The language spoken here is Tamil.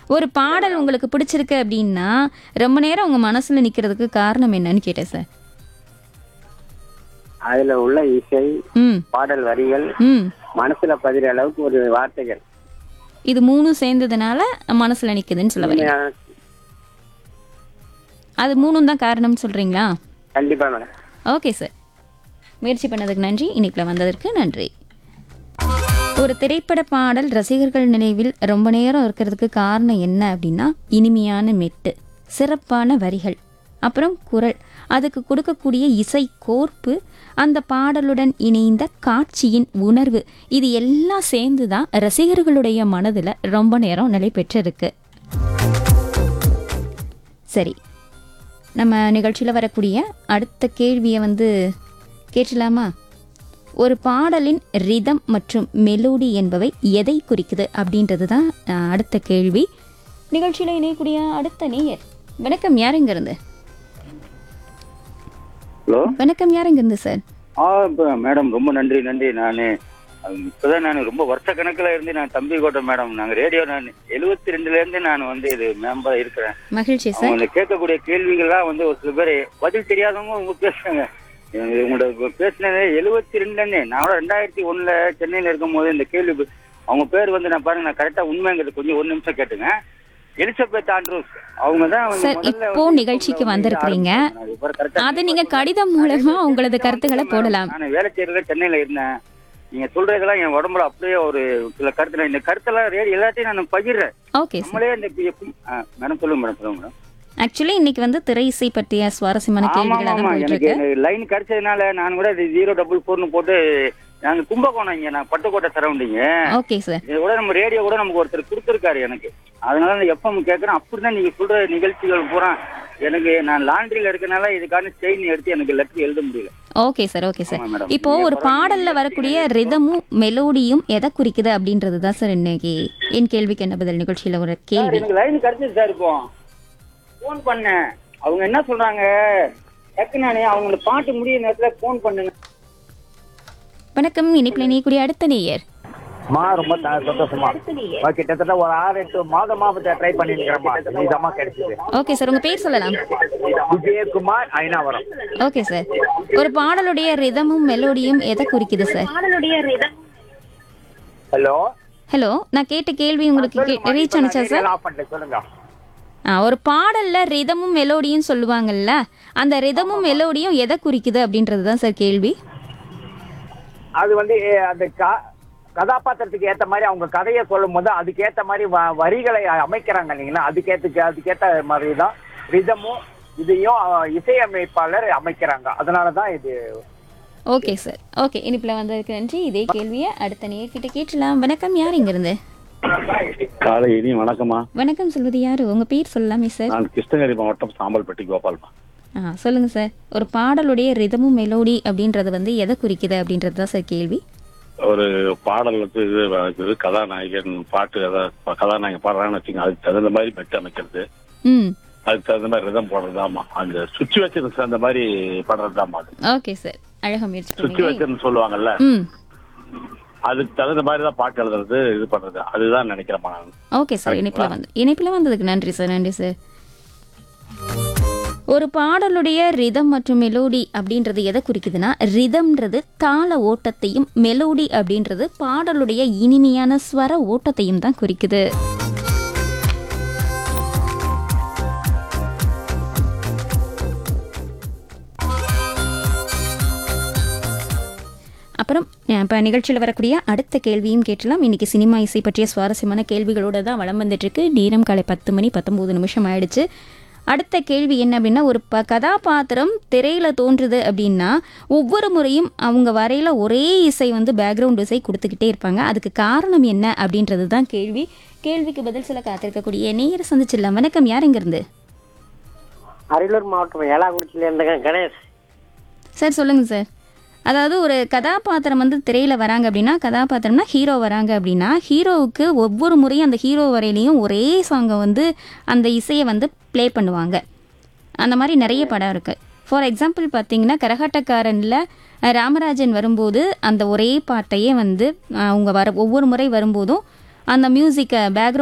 ஒரு பாடல் உங்களுக்கு பிடிச்சிருக்கு அப்படின்னா ரொம்ப நேரம் உங்க மனசுல நிக்கிறதுக்கு காரணம் என்னன்னு கேட்டேன் சார் அதுல உள்ள இசை ம் பாடல் வரிகள் ம் மனசுல பதிற அளவுக்கு ஒரு வார்த்தைகள் இது மூணும் சேர்ந்ததுனால மனசுல நிக்குதுன்னு சொல்ல வரீங்க உண்மையான- அது மூணும் தான் காரணம்னு சொல்றீங்களா கண்டிப்பா மேடம் ஓகே சார் முயற்சி பண்ணதுக்கு நன்றி இன்னைக்குள்ள வந்ததற்கு நன்றி ஒரு திரைப்பட பாடல் ரசிகர்கள் நினைவில் ரொம்ப நேரம் இருக்கிறதுக்கு காரணம் என்ன அப்படின்னா இனிமையான மெட்டு சிறப்பான வரிகள் அப்புறம் குரல் அதுக்கு கொடுக்கக்கூடிய இசை கோர்ப்பு அந்த பாடலுடன் இணைந்த காட்சியின் உணர்வு இது எல்லாம் சேர்ந்து தான் ரசிகர்களுடைய மனதில் ரொம்ப நேரம் நிலை பெற்றிருக்கு சரி நம்ம நிகழ்ச்சியில் வரக்கூடிய அடுத்த கேள்வியை வந்து கேட்டலாமா ஒரு பாடலின் ரிதம் மற்றும் மெலோடி என்பவை எதை குறிக்குது அப்படின்றது தான் அஹ், அடுத்த கேள்வி நிகழ்ச்சியில் இணையக்கூடிய அடுத்த நேயர் வணக்கம் யாருங்க இருந்து ஹலோ வணக்கம் யாருங்க இருந்து சார் ஆ இப்போ மேடம் ரொம்ப நன்றி நன்றி நான் இப்போதான் நான் ரொம்ப வருஷ கணக்கில் இருந்து நான் தம்பி கோட்டை மேடம் நாங்கள் ரேடியோ நான் எழுபத்தி ரெண்டுலேருந்து நான் வந்து இது மேம்பா இருக்கிறேன் மகிழ்ச்சி சார் அவங்க கேட்கக்கூடிய கேள்விகள்லாம் வந்து ஒரு சில பேர் பதில் தெரியாதவங்க அவங்க பேசுறாங்க எனக்கு உங்களோட பேசினது எழுபத்தி ரெண்டுலேருந்தே நான் கூட ரெண்டாயிரத்தி ஒன்றில் சென்னையில் இருக்கும்போது இந்த கேள்வி அவங்க பேர் வந்து நான் பாருங்க நான் கரெக்டாக உண்மைங்கிறது கொஞ்சம் ஒரு நிமிஷம் கேட்டுங்க எலிசபெத் ஆண்ட்ரூஸ் அவங்க தான் வந்து சார், முதல்ல இப்போ வந்து நிகழ்ச்சிக்கு வந்து வந்திருக்கிறீங்க. ஆரம்பிச்சாங்க. அது பாரு correct ஆ அது நீங்க கடிதம் மூலமா உங்களது கருத்துக்களை போடலாம் நான் வேலை செய்யறதுல சென்னையில இருந்தேன் நீங்க சொல்றதெல்லாம் என் உடம்புல அப்படியே ஒரு சில கருத்து நான் இந்த கருத்தெல்லாம் ரேடி எல்லாத்தையும் நான் பகிர்றேன் ஓகே சார் நம்மளே இந்த பி- பி- ஆ, மேடம் சொல்லுங்க மேடம் சொல்லுங்க மேடம் ஆக்சுவலி இன்னைக்கு வந்து திரை இசை பற்றிய சுவாரஸ்யமான ஆமா கேள்விகளாக ஆமா தான் போயிட்டு எனக்கு இருக்கு லைன் கிடைச்சதுனால நான் கூட ஜீரோ டபுள் ஃபோர்னு போட்டு நாங்க கும்பகோணம் இங்க நான் பட்டுக்கோட்டை சரௌண்டிங் ஓகே சார் இது கூட நம்ம ரேடியோ கூட நமக்கு ஒருத்தர் கொடுத்துருக்காரு எனக்கு அதனால அந்த எஃப்எம் கேட்கறேன் அப்படிதான் நீங்க சொல்ற நிகழ்ச்சிகள் பூரா எனக்கு நான் லாண்ட்ரியில இருக்கனால இதுக்கான செயின் எடுத்து எனக்கு லெட்டர் எழுத முடியல ஓகே சார் ஓகே சார் ஆமா மேடம். இப்போ ஒரு பாடல்ல வரக்கூடிய ரிதமும் மெலோடியும் எதை குறிக்குது அப்படின்றது தான் சார் இன்னைக்கு என் கேள்விக்கு என்ன பதில் நிகழ்ச்சியில ஒரு சார் கேள்வி எனக்கு லைன் கிடைச்சது சார் இப்போ ஃபோன் பண்ணேன் அவங்க என்ன சொல்றாங்க டக்கு நானே அவங்கள பாட்டு முடிய நேரத்துல ஃபோன் பண்ணுங்க வணக்கம் இனிப்பில் இணையக்கூடிய அடுத்த நேயர் மா ரொம்ப த- சந்தோஷமா வா, கிட்டத்தட்ட ஒரு ஆறு எட்டு மாதமா ட்ரை பண்ணிருக்கிறேம்மா இதமா கிடைச்சது ஓகே சார் உங்க பேர் சொல்லலாம் விஜயகுமார் ஐநாவரம் ஓகே சார் ஒரு பாடலுடைய ரிதமும் மெலோடியும் எதை குறிக்குது சார் ஹலோ ஹலோ நான் கேட்ட கேள்வி உங்களுக்கு ரீச் ஆனிச்சா சார் ஆஃப் பண்ணிட்டேன் சொல்லுங்க ஆ, ஒரு பாடல்ல ரிதமும் மெலோடியும் சொல்லுவாங்கல்ல அந்த ரிதமும் மெலோடியும் எதை குறிக்குது அப்படின்றது தான் சார் கேள்வி அது வந்து ஏ, அந்த க- கதாபாத்திரத்துக்கு ஏத்த மாதிரி அவங்க கதையை சொல்லும் போது அதுக்கு ஏத்த மாதிரி வ- வரிகளை அமைக்கிறாங்க இல்லைங்களா அதுக்கேத்த அதுக்கேத்த மாதிரி தான் ரிதமும் இதையும் அஹ், இசையமைப்பாளர் அமைக்கிறாங்க அதனாலதான் இது ஓகே சார் ஓகே இனிப்பில் வந்ததுக்கு நன்றி இதே கேள்வியை அடுத்த நேர்கிட்ட கேட்டலாம் வணக்கம் யார் இங்கிருந்து காலை இனி வணக்கம்மா வணக்கம் சொல்வது யாரு உங்க பேர் சொல்லலாமே சார் நான் கிருஷ்ணகிரி மாவட்டம் சாம்பல்பட்டி கோபால்மா ஆ சொல்லுங்க சார் ஒரு பாடலுடைய ரிதமும் மெலோடி அப்படின்றது வந்து எதை குறிக்குது அப்படின்றது தான் சார் கேள்வி ஒரு பாடல் வந்து இது இது கதாநாயகன் பாட்டு அதாவது கதாநாயகன் பாடுறான்னு வச்சுங்க அதுக்கு தகுந்த மாதிரி மெட்டு அமைக்கிறது ம் அதுக்கு தகுந்த மாதிரி ரிதம் போடுறதாமா அந்த சுச்சுவேஷனுக்கு அந்த மாதிரி பாடுறதுதாம்மா அது ஓகே சார் அழகா முயற்சி பண்ணீங்க சுச்சுவேஷன் சொல்லுவாங்கல்ல ம் அதுக்கு தகுந்த மாதிரி தான் பாட்டு எழுதுறது இது பண்றது அதுதான் நினைக்கிறேன் நான் ஓகே சார் இணைப்பில் வந்து இணைப்பில் வந்ததுக்கு நன்றி சார் நன்றி சார் ஒரு பாடலுடைய ரிதம் மற்றும் மெலோடி அப்படின்றது எதை குறிக்குதுன்னா ரிதம்ன்றது தாள ஓட்டத்தையும் மெலோடி அப்படின்றது பாடலுடைய இனிமையான ஸ்வர ஓட்டத்தையும் தான் குறிக்குது அப்புறம் இப்போ நிகழ்ச்சியில் வரக்கூடிய அடுத்த கேள்வியும் கேட்டலாம் இன்னைக்கு சினிமா இசை பற்றிய சுவாரஸ்யமான கேள்விகளோட தான் வளம் வந்துட்டு இருக்கு நேரம் காலை பத்து மணி பத்தொம்போது நிமிஷம் ஆயிடுச்சு அடுத்த கேள்வி என்ன அப்படின்னா ஒரு ப கதாபாத்திரம் திரையில தோன்றுது அப்படின்னா ஒவ்வொரு முறையும் அவங்க வரையில ஒரே இசை வந்து பேக்ரவுண்ட் இசை கொடுத்துக்கிட்டே இருப்பாங்க அதுக்கு காரணம் என்ன அப்படின்றது தான் கேள்வி கேள்விக்கு பதில் சொல்ல காத்திருக்கக்கூடிய நேயர் சந்திச்சிடலாம் வணக்கம் யார் இருந்து அரியலூர் மாவட்டம் ஏலாக்குறிச்சியில இருந்த கணேஷ் சார் சொல்லுங்க சார் அதாவது ஒரு கதாபாத்திரம் வந்து திரையில வராங்க அப்படின்னா கதாபாத்திரம்னா ஹீரோ வராங்க அப்படின்னா ஹீரோவுக்கு ஒவ்வொரு முறையும் அந்த ஹீரோ வரையிலையும் ஒரே சாங்கை வந்து அந்த இசையை வந்து ப்ளே பண்ணுவாங்க அந்த மாதிரி நிறைய படம் இருக்கு ஃபார் எக்ஸாம்பிள் பார்த்தீங்கன்னா கரகாட்டக்காரனில் ராமராஜன் வரும்போது அந்த ஒரே பாட்டையே வந்து அஹ், அவங்க வர ஒவ்வொரு முறை வரும்போதும் அந்த மியூசிக்கை பேக்ரவுண்ட்